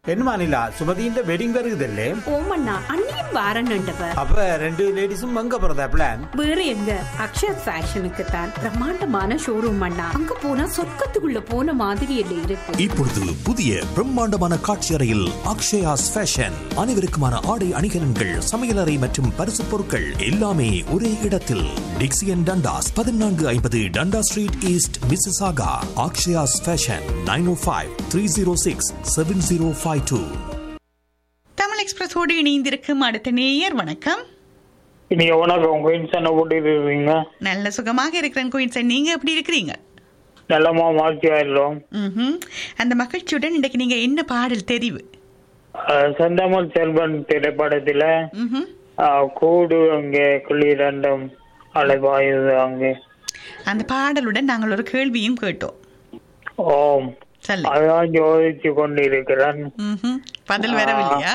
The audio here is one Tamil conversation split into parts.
என்னமா நிலா சுமதியின் வெட்டிங் வருகுதல்லே ஓமண்ணா அண்ணியும் வாரன்னுட்டவ அப்ப ரெண்டு லேடிஸும் அங்க போறதா பிளான் வேற எங்க அக்ஷயா ஃபேஷனுக்கு தான் பிரம்மாண்டமான ஷோரூம் அண்ணா அங்க போனா சொர்க்கத்துக்குள்ள போன மாதிரி இல்லை இருக்கு இப்பொழுது புதிய பிரம்மாண்டமான காட்சி அறையில் அக்ஷயாஸ் ஃபேஷன் அனைவருக்குமான ஆடை அணிகலன்கள் சமையலறை மற்றும் பரிசு பொருட்கள் எல்லாமே ஒரே இடத்தில் டிக்சியன் டண்டாஸ் பதினான்கு ஐம்பது Dundas street east Mississauga Akshaya's fashion nine O five three zero six seven zero five two Tamil எக்ஸ்பிரஸோடு இணைந்திருக்கும் அடுத்த நேயர் வணக்கம் நீங்க வணக்கம் குயின்சன் போட்டு இருக்கீங்க நல்ல சுகமாக இருக்கிறேன் குயின்சன் நீங்க எப்படி இருக்கிறீங்க நல்லமா மாற்றி ஆயிடுறோம் ம்ஹும். அந்த மகிழ்ச்சியுடன் இன்றைக்கு நீங்க என்ன பாடல் தெரிவு அஹ், செந்தமிழ் செல்வன் திரைப்படத்துல ம்ஹும். அஹ், கூடு அங்கே குளிரண்டம் அலைபாயுது அங்கே அந்த பாடலுடன் நாங்கள் ஒரு கேள்வியும் கேட்டோம் ஓம் சொல்லு அதான் யோசிச்சு கொண்டிருக்கிறேன் ம்ஹும். பதில் வரவில்லையா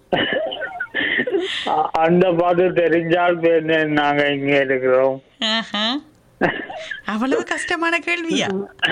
அ- அந்த பாட்டு தெரிஞ்சால் பேரு நாங்க இங்க இருக்கிறோம் ஆஹா. அவ்வளவு கஷ்டமான கேள்வியா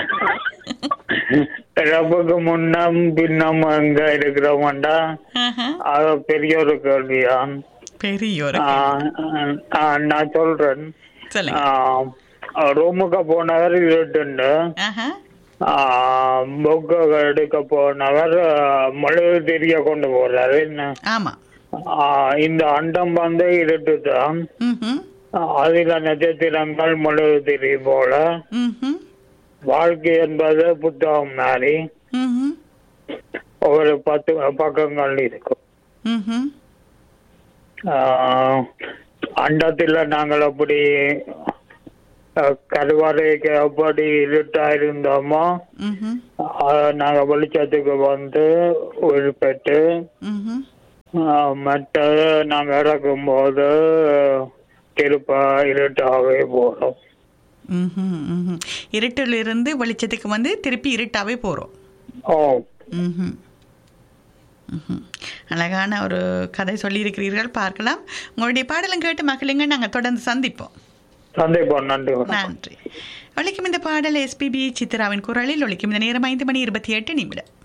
இறப்புக்கு முன்னம் பின்னம் அங்க இருக்கிறோம்டா ஆஹா. அது பெரிய ஒரு கேள்விதான் பெரிய ஒரு ஆஹ், ஆஹ், நான் சொல்றேன் சொல்லுங்க ஆஹ், ரூமுக்கு போனவர் இருட்டுண்டு ஆஹா. புக்கு எடுக்க போனவர் மொழிவு தெரிய கொண்டு போறாரு என்ன ஆமா ஆஹ், இந்த அண்டம் வந்து இருட்டு தான் ம்ஹும். அதில நட்சத்திரங்கள் மொழிவு தெரிய போல ம்ஹும். வாழ்க்கை என்பது புத்தகம் மாதிரி ம்ஹும். ஒரு பத்து பக்கங்கள் இருக்கும் ம்ஹும். ஆஹ், அண்டத்துல நாங்கள் அப்படி அஹ், கருவறைக்கு அப்படி இருட்டா இருந்தோமோ ம்ஹும். ஆஹ், நாங்க வெளிச்சத்துக்கு வந்து உள்பட்டு ம்ஹும். ஆஹ், மற்றது நாங்க இறக்கும் போது திருப்ப இருட்டாகவே போறோம் ம்ஹும். ம்ஹும். இருட்டிலிருந்து வெளிச்சத்துக்கு வந்து திருப்பி இருட்டாவே போறோம் ஓ ம்ஹும். ம்ஹும். அழகான ஒரு கதை சொல்லியிருக்கிறீர்கள் பார்க்கலாம் உங்களுடைய பாடலும் கேட்டு மகளிங்க நாங்கள் தொடர்ந்து சந்திப்போம் சந்தேகம் நன்றி வணக்கம். நன்றி ஒழிக்கும் இந்த பாடல் எஸ்பிபி சித்ராவின் குரலில் ஒழிக்கும் இந்த நேரம் ஐந்து மணி இருபத்தி எட்டு நிமிடம்